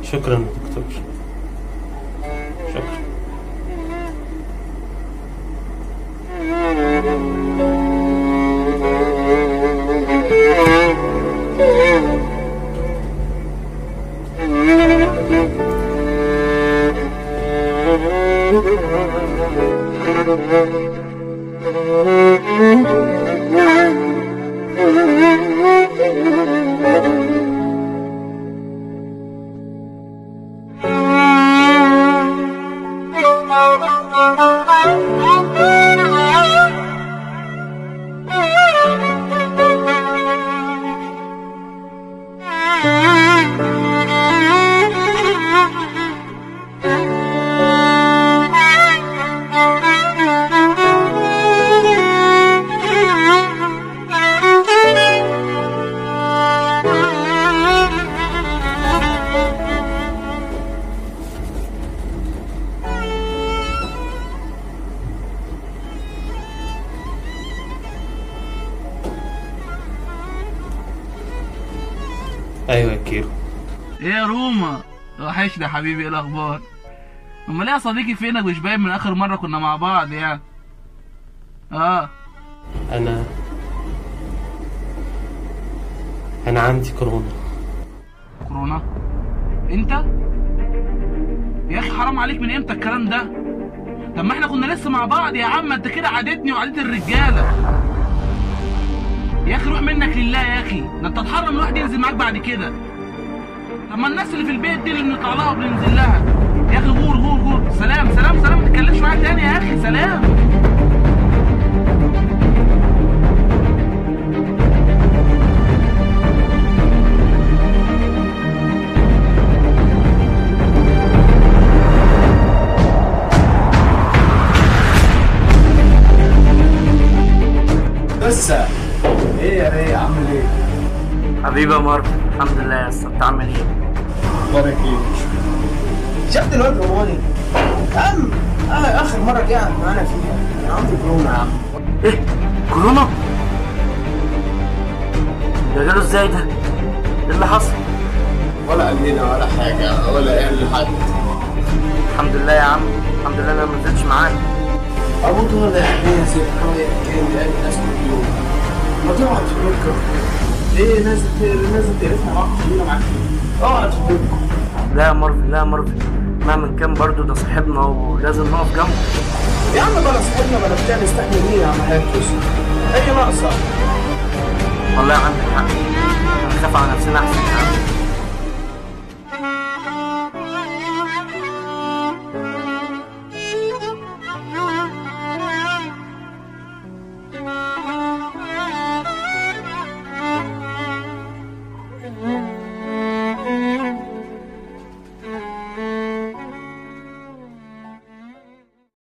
شكرا يا دكتور شكرا ايوه يا كيرو ايه يا روما وحشني يا حبيبي ايه الاخبار امال ايه يا صديقي فينك مش باين من اخر مره كنا مع بعض يعني اه انا انا عندي كورونا كورونا انت يا اخي حرام عليك من امتى الكلام ده طب ما احنا كنا لسه مع بعض يا عم انت كده عادتني وعادت الرجاله يا اخي روح منك لله يا اخي ده انت تحرم الواحد ينزل معاك بعد كده طب ما الناس اللي في البيت دي اللي بنطلع لها وبننزل لها يا اخي غور غور غور سلام سلام سلام ما تتكلمش معايا تاني يا اخي سلام لسه ايه يا ري عامل ايه؟ حبيبي يا مارك الحمد لله يا اسطى انت عامل ايه اخبارك ايه؟ شفت الواد روماني؟ يا عم آه اخر مره قاعد معانا فيها انا عندي كورونا يا عم ايه كورونا ده جاله ازاي ده ايه اللي حصل ولا قال لنا ولا حاجه ولا قال لحد الحمد لله يا عم الحمد لله انا ما نزلتش معاك ابو طالع نازل رايح جاي بيقابل ناس كل يوم ما تقعد في بيتكم ليه نازل نازل تقرفنا معاك كلنا معاك اقعد في بيتكم لا يا مارفن لا يا مارفن مهما كان برضو ده صاحبنا ولازم نقف جنبه يا عم بلا صاحبنا بلا بتاع نستحمل مين يا عم حاجتوس هي ناقصه والله عندك حق هنخاف على نفسنا احسن يا عم